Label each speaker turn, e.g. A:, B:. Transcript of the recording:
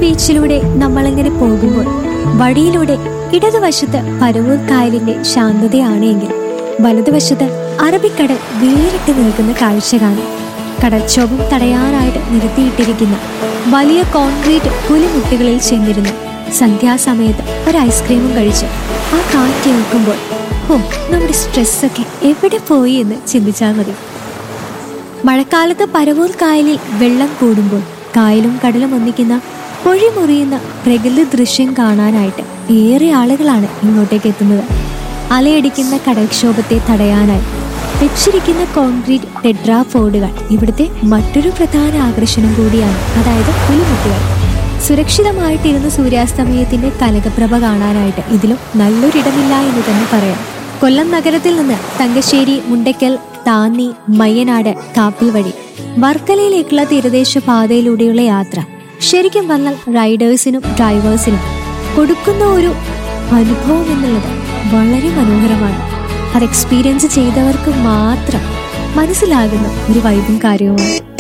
A: ബീച്ചിലൂടെ നമ്മളങ്ങനെ പോകുമ്പോൾ വഴിയിലൂടെ ഇടതുവശത്ത് പരവൂർ കായലിന്റെ ശാന്തതയാണ് എങ്കിൽ വലതുവശത്ത് അറബിക്കടൽ വേറിട്ട് നിൽക്കുന്ന കാഴ്ച കാണാം കടൽക്ഷോഭം തടയാനായിട്ട് നിരത്തിയിട്ടിരിക്കുന്ന വലിയ കോൺക്രീറ്റ് പുലിമുട്ടുകളിൽ ചെന്നിരുന്ന് സന്ധ്യാസമയത്ത് ഒരു ഐസ്ക്രീമും കഴിച്ച് ആ കാറ്റ് കേൾക്കുമ്പോൾ ഓ നമ്മുടെ സ്ട്രെസ്സൊക്കെ എവിടെ പോയി എന്ന് ചിന്തിച്ചാൽ മതി മഴക്കാലത്ത് പരവൂർ കായലിൽ വെള്ളം കൂടുമ്പോൾ കായലും കടലും ഒന്നിക്കുന്ന പൊഴി മുറിയുന്ന പ്രകൃതി ദൃശ്യം കാണാനായിട്ട് ഏറെ ആളുകളാണ് ഇങ്ങോട്ടേക്ക് എത്തുന്നത് അലയടിക്കുന്ന കടൽക്ഷോഭത്തെ തടയാനായി വെച്ചിരിക്കുന്ന കോൺക്രീറ്റ് ടെട്രാഫോർഡുകൾ ഇവിടുത്തെ മറ്റൊരു പ്രധാന ആകർഷണം കൂടിയാണ് അതായത് പുലിമുട്ടുകൾ സുരക്ഷിതമായിട്ടിരുന്ന സൂര്യാസ്തമയത്തിന്റെ കനകപ്രഭ കാണാനായിട്ട് ഇതിലും നല്ലൊരിടമില്ല എന്ന് തന്നെ പറയാം കൊല്ലം നഗരത്തിൽ നിന്ന് തങ്കശ്ശേരി മുണ്ടയ്ക്കൽ താന്നി മയ്യനാട് കാപ്പിൽ വഴി വർക്കലയിലേക്കുള്ള തീരദേശ പാതയിലൂടെയുള്ള യാത്ര ശരിക്കും പറഞ്ഞാൽ റൈഡേഴ്സിനും ഡ്രൈവേഴ്സിനും കൊടുക്കുന്ന ഒരു അനുഭവം എന്നുള്ളത് വളരെ മനോഹരമാണ് അത് എക്സ്പീരിയൻസ് ചെയ്തവർക്ക് മാത്രം മനസ്സിലാകുന്ന ഒരു വൈബും കാര്യവുമാണ്